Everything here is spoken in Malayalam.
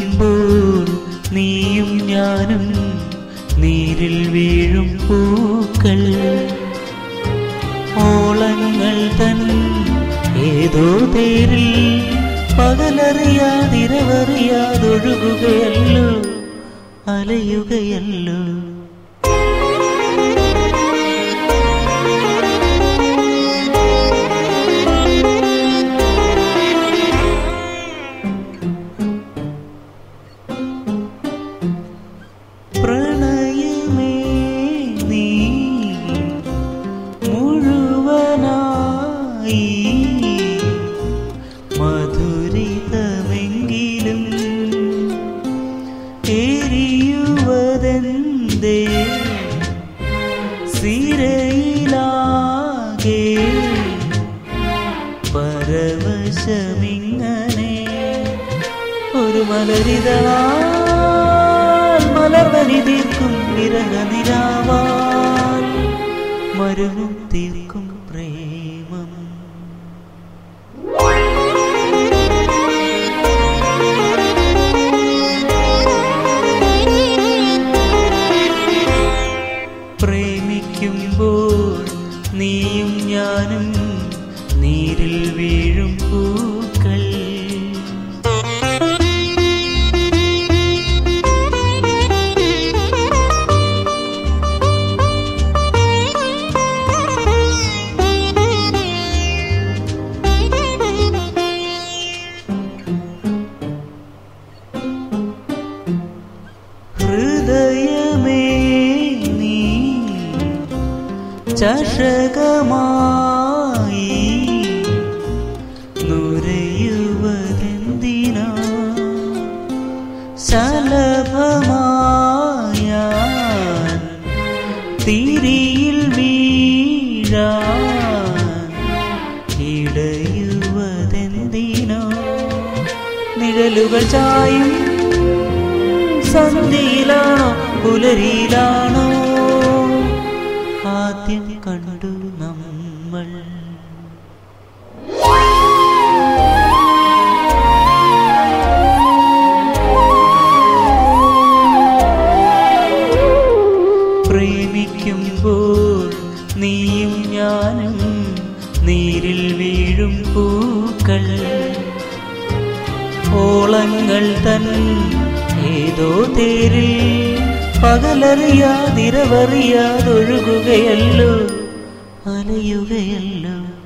പ്രേമിക്കുമ്പോൾ നീയും ഞാനും നീരിൽ വീഴും പൂക്കൾ ഓളങ്ങൾ തൻ ഏതോ തേരിൽ പകലറിയാതിരവറിയാതൊഴുകുകയല്ലോ അലയുകയല്ലോ പ്രണയമേ നീ മുഴുവനായി മധുരിതമെങ്കിലും എരിയുവതെന്തേ സിരയിലാകെ പരവശമിങ്ങനെ ഒരു മലരിതളാൽ മലർവരി തീർക്കും വിരഹനിരാവാൽ മരുവും തീർക്കും പ്രേമം പ്രേമിക്കുമ്പോൾ നീയും ഞാനും നീരിൽ വീഴും പൂക്കൾ ഹൃദയമേ നീ ചഷകമായി നുരയുവതെന്തിനാ ശലഭമായ തിരിയിൽ വീഴാൻ ഇടയുവതെന്തിനോ നിഴലുകൾ ചായും സന്ധ്യയിലാണോ പുലരിയിലാണോ ആദ്യം കണ്ടു നമ്മൾ പ്രേമിക്കുമ്പോൾ നീയും ഞാനും നീരിൽ വീഴും പൂക്കൾ ഓളങ്ങൾ തൻ ഏതോ തേരിൽ പകലറിയാതിരവറിയാതൊഴുകുകയല്ലോ അലയുകയല്ലോ